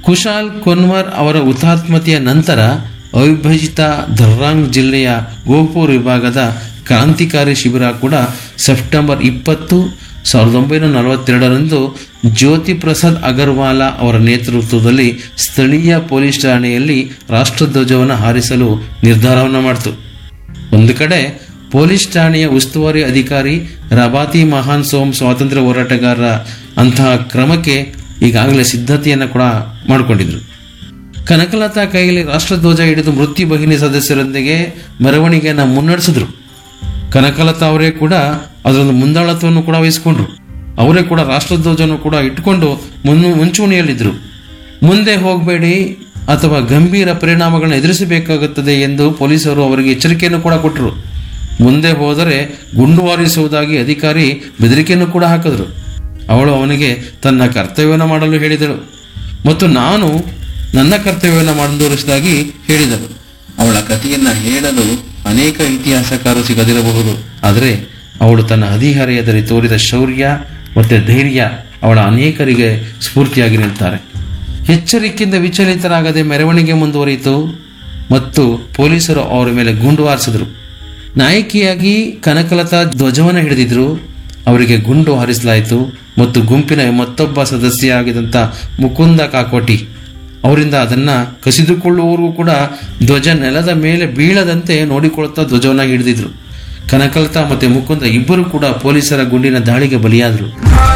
ಕುಶಾಲ್ ಕೊನ್ವರ್ ಅವರ ಹುತಾತ್ಮತೆಯ ನಂತರ ಅವಿಭಜಿತ ದರ್ರಾಂಗ್ ಜಿಲ್ಲೆಯ ಗೋಪುರ್ ವಿಭಾಗದ ಕ್ರಾಂತಿಕಾರಿ ಶಿಬಿರ ಕೂಡ ಸೆಪ್ಟೆಂಬರ್ ಇಪ್ಪತ್ತು ಸಾವಿರದ ಒಂಬೈನೂರ ನಲವತ್ತೆರಡರಂದು ಜ್ಯೋತಿ ಪ್ರಸಾದ್ ಅಗರ್ವಾಲಾ ಅವರ ನೇತೃತ್ವದಲ್ಲಿ ಸ್ಥಳೀಯ ಪೊಲೀಸ್ ಠಾಣೆಯಲ್ಲಿ ರಾಷ್ಟ್ರಧ್ವಜವನ್ನು ಹಾರಿಸಲು ನಿರ್ಧಾರವನ್ನು ಮಾಡಿತು ಒಂದು ಕಡೆ ಪೊಲೀಸ್ ಠಾಣೆಯ ಉಸ್ತುವಾರಿ ಅಧಿಕಾರಿ ರಬಾತಿ ಮಹಾನ್ ಸೋಮ್ ಸ್ವಾತಂತ್ರ್ಯ ಹೋರಾಟಗಾರರ ಅಂತಹ ಕ್ರಮಕ್ಕೆ ಈಗಾಗಲೇ ಸಿದ್ಧತೆಯನ್ನು ಕೂಡ ಮಾಡಿಕೊಂಡಿದ್ರು ಕನಕಲತಾ ಕೈಯಲ್ಲಿ ರಾಷ್ಟ್ರಧ್ವಜ ಹಿಡಿದು ಮೃತ್ಯು ಬಹಿನಿ ಸದಸ್ಯರೊಂದಿಗೆ ಮೆರವಣಿಗೆಯನ್ನು ಮುನ್ನಡೆಸಿದ್ರು ಕನಕಲತಾ ಅವರೇ ಕೂಡ ಅದರೊಂದು ಮುಂದಾಳತ್ವವನ್ನು ಕೂಡ ವಹಿಸಿಕೊಂಡ್ರು ಅವರೇ ಕೂಡ ರಾಷ್ಟ್ರಧ್ವಜವನ್ನು ಕೂಡ ಇಟ್ಕೊಂಡು ಮುನ್ನು ಮುಂಚೂಣಿಯಲ್ಲಿದ್ದರು ಮುಂದೆ ಹೋಗಬೇಡಿ ಅಥವಾ ಗಂಭೀರ ಪರಿಣಾಮಗಳನ್ನು ಎದುರಿಸಬೇಕಾಗುತ್ತದೆ ಎಂದು ಪೊಲೀಸರು ಅವರಿಗೆ ಎಚ್ಚರಿಕೆಯನ್ನು ಕೂಡ ಕೊಟ್ಟರು ಮುಂದೆ ಹೋದರೆ ಗುಂಡು ಹಾರಿಸುವುದಾಗಿ ಅಧಿಕಾರಿ ಬೆದರಿಕೆಯನ್ನು ಕೂಡ ಹಾಕಿದ್ರು ಅವಳು ಅವನಿಗೆ ತನ್ನ ಕರ್ತವ್ಯವನ್ನು ಮಾಡಲು ಹೇಳಿದಳು ಮತ್ತು ನಾನು ನನ್ನ ಕರ್ತವ್ಯವನ್ನು ಮುಂದುವರಿಸಿದಾಗಿ ಹೇಳಿದಳು ಅವಳ ಕಥೆಯನ್ನ ಹೇಳಲು ಅನೇಕ ಇತಿಹಾಸಕಾರರು ಸಿಗದಿರಬಹುದು ಆದರೆ ಅವಳು ತನ್ನ ಹದಿಹರೆಯದಲ್ಲಿ ತೋರಿದ ಶೌರ್ಯ ಮತ್ತು ಧೈರ್ಯ ಅವಳ ಅನೇಕರಿಗೆ ಸ್ಫೂರ್ತಿಯಾಗಿ ನಿಲ್ತಾರೆ ಎಚ್ಚರಿಕೆಯಿಂದ ವಿಚಲಿತರಾಗದೆ ಮೆರವಣಿಗೆ ಮುಂದುವರಿಯಿತು ಮತ್ತು ಪೊಲೀಸರು ಅವರ ಮೇಲೆ ಗುಂಡು ಹಾರಿಸಿದ್ರು ನಾಯಕಿಯಾಗಿ ಕನಕಲತಾ ಧ್ವಜವನ್ನು ಹಿಡಿದಿದ್ರು ಅವರಿಗೆ ಗುಂಡು ಹಾರಿಸಲಾಯಿತು ಮತ್ತು ಗುಂಪಿನ ಮತ್ತೊಬ್ಬ ಸದಸ್ಯ ಆಗಿದಂಥ ಮುಕುಂದ ಕಾಕೋಟಿ ಅವರಿಂದ ಅದನ್ನ ಕಸಿದುಕೊಳ್ಳುವವರು ಕೂಡ ಧ್ವಜ ನೆಲದ ಮೇಲೆ ಬೀಳದಂತೆ ನೋಡಿಕೊಳ್ಳುತ್ತಾ ಧ್ವಜವನ್ನು ಹಿಡಿದಿದ್ರು ಕನಕಲತಾ ಮತ್ತೆ ಮುಕುಂದ ಇಬ್ಬರು ಕೂಡ ಪೊಲೀಸರ ಗುಂಡಿನ ದಾಳಿಗೆ ಬಲಿಯಾದರು